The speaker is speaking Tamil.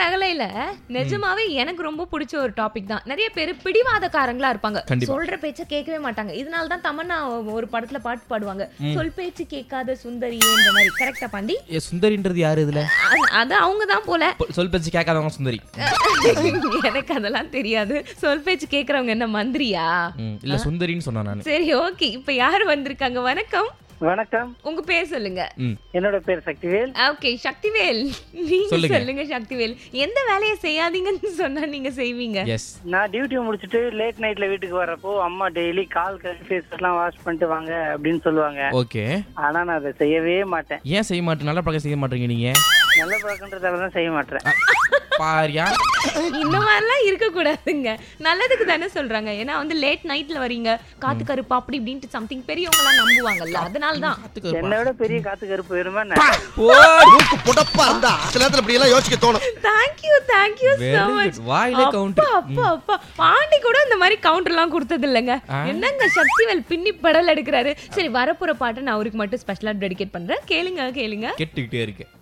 ரகலையில நிஜமாவே எனக்கு ரொம்ப பிடிச்ச ஒரு டாபிக் தான் நிறைய பேர் பிடிவாதக்காரங்களா இருப்பாங்க கண்டிப்பா. சொல்ற பேச்ச கேட்கவே மாட்டாங்க இதனால தான் தமன்னா ஒரு படத்துல பாட்டு பாடுவாங்க சொல் பேச்சு கேட்காத சுந்தரின்ற மாதிரி கரெக்டா பாண்டி ஏ சுந்தரின்றது யாரு இதுல அது- அது அவங்க தான் போல பொ- சொல் பேச்சு கேட்காதவங்க சுந்தரி எனக்கு அதெல்லாம் தெரியாது சொல் பேச்சு கேக்குறவங்க என்ன மந்திரியா ம், இல்ல சுந்தரின்னு சொன்னேன் நான் சரி ஓகே இப்ப யார் வந்திருக்காங்க வணக்கம் வணக்கம் உங்க பேர் சொல்லுங்க ம் என்னோட பேர் சக்திவேல் ஓகே சக்திவேல் நீங்க சொல்லுங்க. சொல்லுங்க சக்திவேல் எந்த வேலையை செய்யாதீங்கன்னு சொன்னா நீங்க செய்வீங்க எஸ் நான் டியூட்டி முடிச்சுட்டு லேட் நைட்ல வீட்டுக்கு வர்றப்போ அம்மா டெய்லி கால் ஃபேஸ் எல்லாம் வாஷ் பண்ணிட்டு வாங்க அப்படின்னு சொல்லுவாங்க ஓகே ஆனா நான் அதை செய்யவே மாட்டேன் ஏன் செய்ய மாட்டேன் நல்ல பழக்கம் செய்ய மாட்டீங்க நீங்க நல்ல பழக்கன்றதால தான் செய்ய மாட்டேன் பாரியா இந்த மாதிரிலாம் இருக்க கூடாதுங்க நல்லதுக்கு தானே சொல்றாங்க ஏன்னா வந்து லேட் நைட்ல வரீங்க காத்து கருப்பு அப்படி இப்படின்ட்டு சம்திங் பெரியவங்க எல்லாம் நம்புவாங்கல்ல அதனால தான் என்னை விட பெரிய காத்து கருப்பு வருமா மூக்கு புடப்பா இருந்தா சில நேரத்துல இப்படி எல்லாம் யோசிக்க தோணும் thank you thank you Very so good. much வாயிலே அப்பா counter. அப்பா அப்பா பாண்டி கூட இந்த மாதிரி கவுண்டர் எல்லாம் கொடுத்தது இல்லைங்க என்னங்க சக்திவேல் பின்னி படல் எடுக்கிறாரு சரி வரப்போற பாட்டை நான் அவருக்கு மட்டும் ஸ்பெஷலா டெடிகேட் பண்றேன் கேளுங்க கேளுங்க கெட்டுக்கிட்டே இருக்கு